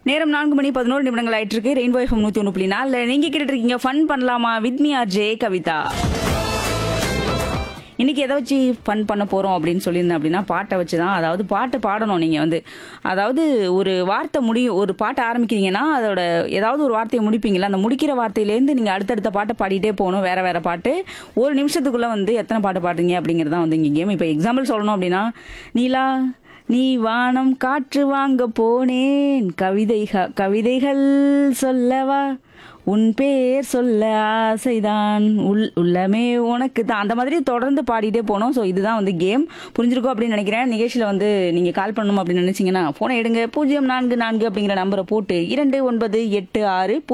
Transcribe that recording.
நேரம் நான்கு மணி பதினோரு நிமிடங்கள் ஆயிட்டு இருக்கு ரெயின்போ எஃப்எம் நூத்தி ஒன்று புள்ளி நாலு நீங்க கேட்டுட்டு இருக்கீங்க ஃபன் பண்ணலாமா with me R J Kavitha இன்னைக்கு எதை வச்சு ஃபன் பண்ண போறோம் அப்படின்னு சொல்லியிருந்தேன் அப்படின்னா பாட்டை வச்சு தான் அதாவது பாட்டு பாடணும் நீங்க வந்து அதாவது ஒரு வார்த்தை முடியும் ஒரு பாட்டை ஆரம்பிக்கிறீங்கன்னா அதோட ஏதாவது ஒரு வார்த்தையை முடிப்பீங்களா அந்த முடிக்கிற வார்த்தையிலேருந்து நீங்க அடுத்தடுத்த பாட்டை பாடிட்டே போகணும் வேற வேற பாட்டு ஒரு நிமிஷத்துக்குள்ள வந்து எத்தனை பாட்டு பாடுறீங்க அப்படிங்கிறது தான் வந்து இங்க கேம் இப்போ எக்ஸாம்பிள் சொல்லணும் அப்படின்னா நீலா நீ வானம் காற்று வாங்க போனேன் கவிதைக கவிதைகள் சொல்லவா உன் பேர் சொல்ல ஆசைதான் உள் உள்ளமே உனக்கு தான் அந்த மாதிரி தொடர்ந்து பாடிட்டே போனோம் ஸோ இதுதான் வந்து கேம் புரிஞ்சிருக்கும் அப்படின்னு நினைக்கிறேன் நிகழ்ச்சியில் வந்து நீங்கள் கால் பண்ணணும் அப்படின்னு நினைச்சீங்கன்னா ஃபோனை எடுங்க பூஜ்ஜியம் நான்கு நான்கு அப்படிங்கிற நம்பரை போட்டு இரண்டு ஒன்பது எட்டு ஆறு